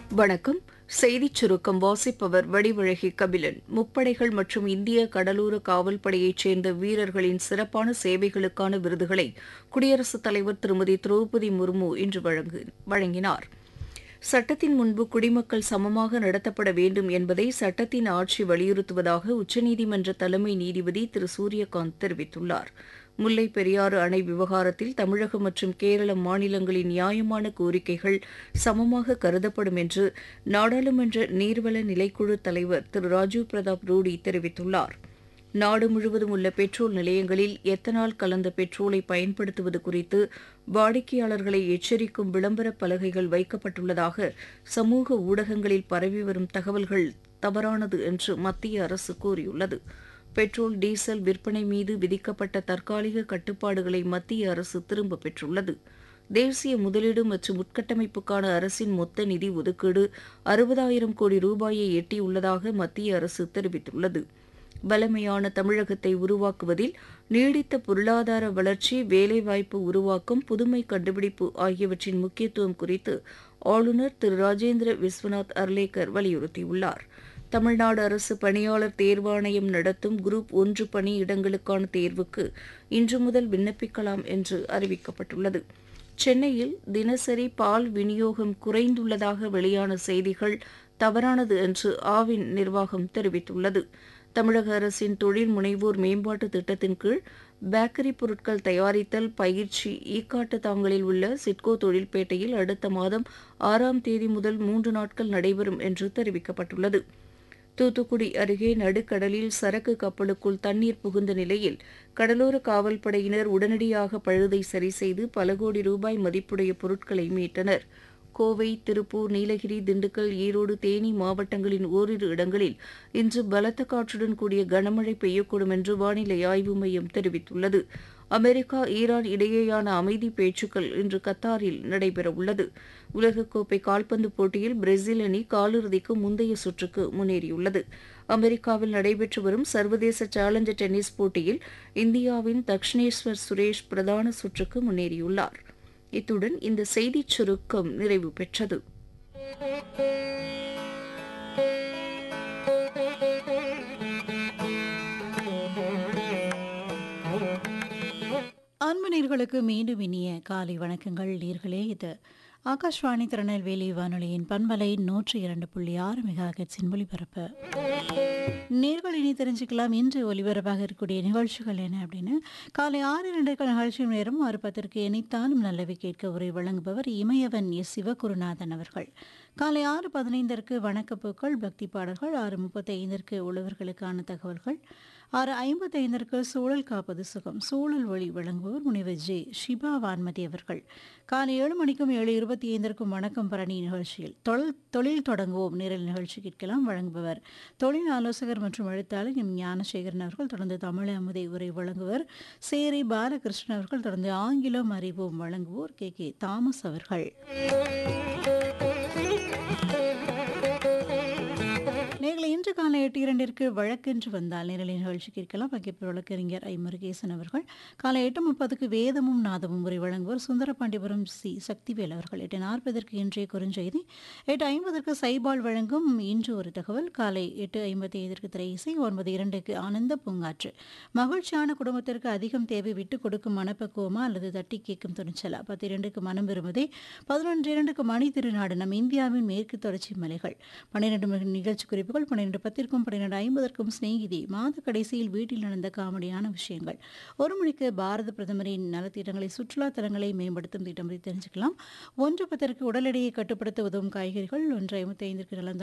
வணக்கம் செய்திச் சுருக்கம் வாசிப்பவர் வடிவழகி கபிலன் முப்படைகள் மற்றும் இந்திய கடலோர காவல் படையைச் சேர்ந்த வீரர்களின் சிறப்பான சேவைகளுக்கான விருதுகளை குடியரசுத் தலைவர் திருமதி திரௌபதி முர்மு இன்று வழங்கு- வழங்கினார் சட்டத்தின் முன்பு குடிமக்கள் சமமாக நடத்தப்பட வேண்டும் என்பதை சட்டத்தின் ஆட்சி வலியுறுத்துவதாக உச்சநீதிமன்ற தலைமை நீதிபதி திரு சூரியகாந்த் தெரிவித்துள்ளார் முல்லை பெரியாறு அணை விவகாரத்தில் தமிழகம் மற்றும் கேரள மாநிலங்களின் நியாயமான கோரிக்கைகள் சமமாக கருதப்படும் என்று நாடாளுமன்ற நீர்வள நிலைக்குழு தலைவர் திரு ராஜீவ் பிரதாப் ரூடி தெரிவித்துள்ளார் நாடு முழுவதும் உள்ள பெட்ரோல் நிலையங்களில் எத்தனால் கலந்த பெட்ரோலை பயன்படுத்துவது குறித்து வாடிக்கையாளர்களை எச்சரிக்கும் விளம்பரப் பலகைகள் வைக்கப்பட்டுள்ளதாக சமூக ஊடகங்களில் பரவி வரும் தகவல்கள் தவறானது என்று மத்திய அரசு கூறியுள்ளது பெட்ரோல் டீசல் விற்பனை மீது விதிக்கப்பட்ட தற்காலிக கட்டுப்பாடுகளை மத்திய அரசு திரும்பப் பெற்றுள்ளது தேசிய முதலீடு மற்றும் உட்கட்டமைப்புக்கான அரசின் மொத்த நிதி ஒதுக்கீடு அறுபதாயிரம் கோடி ரூபாயை எட்டியுள்ளதாக மத்திய அரசு தெரிவித்துள்ளது வலிமையான தமிழகத்தை உருவாக்குவதில் நீடித்த பொருளாதார வளர்ச்சி வேலைவாய்ப்பு உருவாக்கம் புதுமை கண்டுபிடிப்பு ஆகியவற்றின் முக்கியத்துவம் குறித்து ஆளுநர் திரு ராஜேந்திர விஸ்வநாத் அர்லேக்கர் வலியுறுத்தியுள்ளார் தமிழ்நாடு அரசு பணியாளர் தேர்வாணையம் நடத்தும் குரூப் ஒன்று பணி இடங்களுக்கான தேர்வுக்கு இன்று முதல் விண்ணப்பிக்கலாம் என்று அறிவிக்கப்பட்டுள்ளது சென்னையில் தினசரி பால் விநியோகம் குறைந்துள்ளதாக வெளியான செய்திகள் தவறானது என்று ஆவின் நிர்வாகம் தெரிவித்துள்ளது தமிழக அரசின் தொழில் முனைவோர் மேம்பாட்டு திட்டத்தின் கீழ் பேக்கரி பொருட்கள் தயாரித்தல் பயிற்சி ஈக்காட்டு தாங்கலில் உள்ள சிட்கோ தொழில்பேட்டையில் அடுத்த மாதம் ஆறாம் தேதி முதல் மூன்று நாட்கள் நடைபெறும் என்று தெரிவிக்கப்பட்டுள்ளது தூத்துக்குடி அருகே நடுக்கடலில் சரக்கு கப்பலுக்குள் தண்ணீர் புகுந்த நிலையில் கடலோர காவல்படையினர் உடனடியாக பழுதை சரி செய்து பல கோடி ரூபாய் மதிப்புடைய பொருட்களை மீட்டனர் கோவை திருப்பூர் நீலகிரி திண்டுக்கல் ஈரோடு தேனி மாவட்டங்களின் ஓரிரு இடங்களில் இன்று பலத்த காற்றுடன் கூடிய கனமழை பெய்யக்கூடும் என்று வானிலை ஆய்வு மையம் தெரிவித்துள்ளது அமெரிக்கா ஈரான் இடையேயான அமைதி பேச்சுக்கள் இன்று கத்தாரில் நடைபெறவுள்ளது உலகக்கோப்பை கால்பந்து போட்டியில் பிரேசில் அணி காலிறுதிக்கு முந்தைய சுற்றுக்கு முன்னேறியுள்ளது அமெரிக்காவில் நடைபெற்று வரும் சர்வதேச சேலஞ்சர் டென்னிஸ் போட்டியில் இந்தியாவின் தக்ஷிணேஸ்வர் சுரேஷ் பிரதான சுற்றுக்கு முன்னேறியுள்ளார் இத்துடன் இந்த செய்திச் சுருக்கம் நிறைவு பெற்றது அன்பு நேர்களுக்கு மீண்டும் இனிய காலை வணக்கங்கள் நேர்களே இது ஆகாஷ்வாணி திருநெல்வேலி வானொலியின் பண்பலை நூற்றி இரண்டு புள்ளி ஆறு மெகா ஹெட்ஸின் ஒலிபரப்பு நேர்கள் இனி தெரிஞ்சுக்கலாம் இன்று ஒலிபரப்பாக இருக்கக்கூடிய நிகழ்ச்சிகள் என்ன அப்படின்னு காலை ஆறு இரண்டுக்கு நிகழ்ச்சி நேரம் ஆறு பத்திற்கு இணைத்தாலும் நல்லவை கேட்க உரை வழங்குபவர் இமயவன் எஸ் சிவகுருநாதன் அவர்கள் காலை ஆறு பதினைந்திற்கு வணக்கப்பூக்கள் பக்தி பாடல்கள் ஆறு முப்பத்தி ஐந்திற்கு உழவர்களுக்கான தகவல்கள் ஆறு ஐம்பத்தைந்திற்கு சூழல் காப்பது சுகம் சூழல் ஒளி வழங்குபவர் முனைவர் ஜே ஷிபா வான்மதி அவர்கள் காலை ஏழு மணிக்கும் ஏழு இருபத்தி ஐந்திற்கும் வணக்கம் பரணி நிகழ்ச்சியில் தொழில் தொழில் தொடங்குவோம் நேரல் நிகழ்ச்சி கேட்கலாம் வழங்குபவர் தொழில் ஆலோசகர் மற்றும் எழுத்தாளர் எம் ஞானசேகரன் அவர்கள் தொடர்ந்து தமிழ் அமுதை உரை வழங்குவர் சேரி பாலகிருஷ்ணன் அவர்கள் தொடர்ந்து ஆங்கிலம் அறிவோம் வழங்குவோர் கே கே தாமஸ் அவர்கள் நேர்களை இன்று காலை எட்டு இரண்டிற்கு வழக்கென்று வந்தால் நேரலை நிகழ்ச்சி கேட்கலாம் பங்கேற்பு வழக்கறிஞர் ஐ முருகேசன் அவர்கள் காலை எட்டு முப்பதுக்கு வேதமும் நாதமும் உரை வழங்குவோர் சுந்தரபாண்டிபுரம் சி சக்திவேல் அவர்கள் எட்டு நாற்பதற்கு இன்றைய குறுஞ்செய்தி எட்டு ஐம்பதற்கு சைபால் வழங்கும் இன்று ஒரு தகவல் காலை எட்டு ஐம்பத்தி ஐந்திற்கு திரை இசை ஒன்பது இரண்டுக்கு ஆனந்த பூங்காற்று மகிழ்ச்சியான குடும்பத்திற்கு அதிகம் தேவை விட்டு கொடுக்கும் மனப்பக்குவமா அல்லது தட்டி கேட்கும் துணிச்சலா பத்து இரண்டுக்கு மனம் விரும்புதே பதினொன்று இரண்டுக்கு மணி திருநாடு நம் இந்தியாவின் மேற்கு தொடர்ச்சி மலைகள் பன்னிரண்டு மணி நிகழ்ச்சி குறிப்புகள் பன்னிரண்டு பத்திற்கும் பன்னிரண்டு ஐம்பதற்கும் சிநேகிதி மாத கடைசியில் வீட்டில் நடந்த காமெடியான விஷயங்கள் ஒரு மணிக்கு பாரத பிரதமரின் நலத்திட்டங்களை சுற்றுலா தலங்களை மேம்படுத்தும் திட்டம் பற்றி தெரிஞ்சுக்கலாம் ஒன்று பத்திற்கு உடல் எடையை கட்டுப்படுத்த உதவும் காய்கறிகள் ஒன்று ஐம்பத்தி ஐந்திற்கு நலந்த